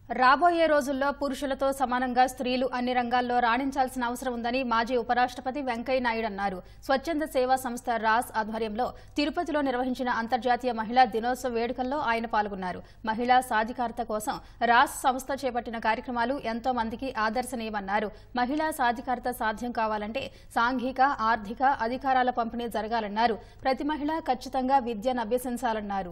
రాబోయే రోజుల్లో పురుషులతో సమానంగా స్త్రీలు అన్ని రంగాల్లో రాణించాల్సిన అవసరం ఉందని మాజీ ఉపరాష్ట్రపతి వెంకయ్య నాయుడు అన్నారు స్వచ్ఛంద సేవా సంస్థ రాస్ ఆధ్వర్యంలో తిరుపతిలో నిర్వహించిన అంతర్జాతీయ మహిళా దినోత్సవ వేడుకల్లో ఆయన పాల్గొన్నారు మహిళా సాధికారత కోసం రాస్ సంస్థ చేపట్టిన కార్యక్రమాలు ఎంతో మందికి ఆదర్శనీయమన్నారు మహిళా సాధికారత సాధ్యం కావాలంటే సాంఘిక ఆర్థిక అధికారాల పంపిణీ జరగాలన్నారు ప్రతి మహిళ ఖచ్చితంగా విద్యను అభ్యసించాలన్నారు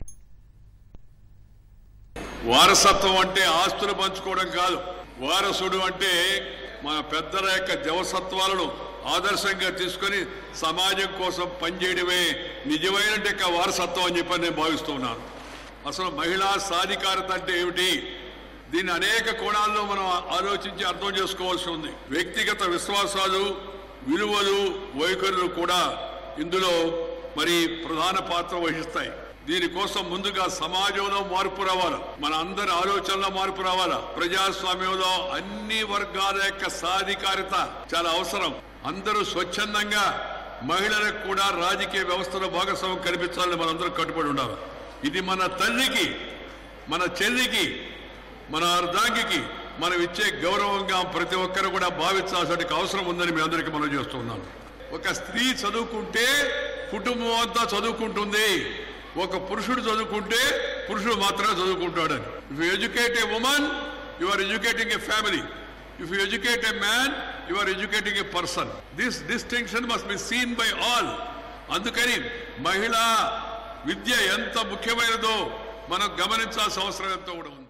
వారసత్వం అంటే ఆస్తులు పంచుకోవడం కాదు వారసుడు అంటే మన పెద్దల యొక్క జవసత్వాలను ఆదర్శంగా తీసుకొని సమాజం కోసం పనిచేయడమే నిజమైన యొక్క వారసత్వం అని చెప్పి నేను భావిస్తున్నాను అసలు మహిళా సాధికారత అంటే ఏమిటి దీన్ని అనేక కోణాల్లో మనం ఆలోచించి అర్థం చేసుకోవాల్సి ఉంది వ్యక్తిగత విశ్వాసాలు విలువలు వైఖరులు కూడా ఇందులో మరి ప్రధాన పాత్ర వహిస్తాయి దీనికోసం ముందుగా సమాజంలో మార్పు రావాలి మన అందరి ఆలోచనలో మార్పు రావాలా ప్రజాస్వామ్యంలో అన్ని వర్గాల యొక్క సాధికారిత చాలా అవసరం అందరూ స్వచ్ఛందంగా మహిళలకు కూడా రాజకీయ వ్యవస్థలో భాగస్వామ్యం కల్పించాలని మనందరం కట్టుబడి ఉండాలి ఇది మన తల్లికి మన చెల్లికి మన అర్ధాంగికి మనం ఇచ్చే గౌరవంగా ప్రతి ఒక్కరు కూడా భావించాల్సిన అవసరం ఉందని మీ అందరికీ మనం చేస్తున్నాను ఒక స్త్రీ చదువుకుంటే కుటుంబం అంతా చదువుకుంటుంది ఒక పురుషుడు చదువుకుంటే పురుషుడు మాత్రమే చదువుకుంటాడని if you educate a woman you are educating a family if you educate a man you are educating a person this distinction must be seen by all అందుకని మహిళా విద్య ఎంత ముఖ్యమైనదో మనం గమనించాల్సిన అవసరం ఎంతో కూడా ఉంది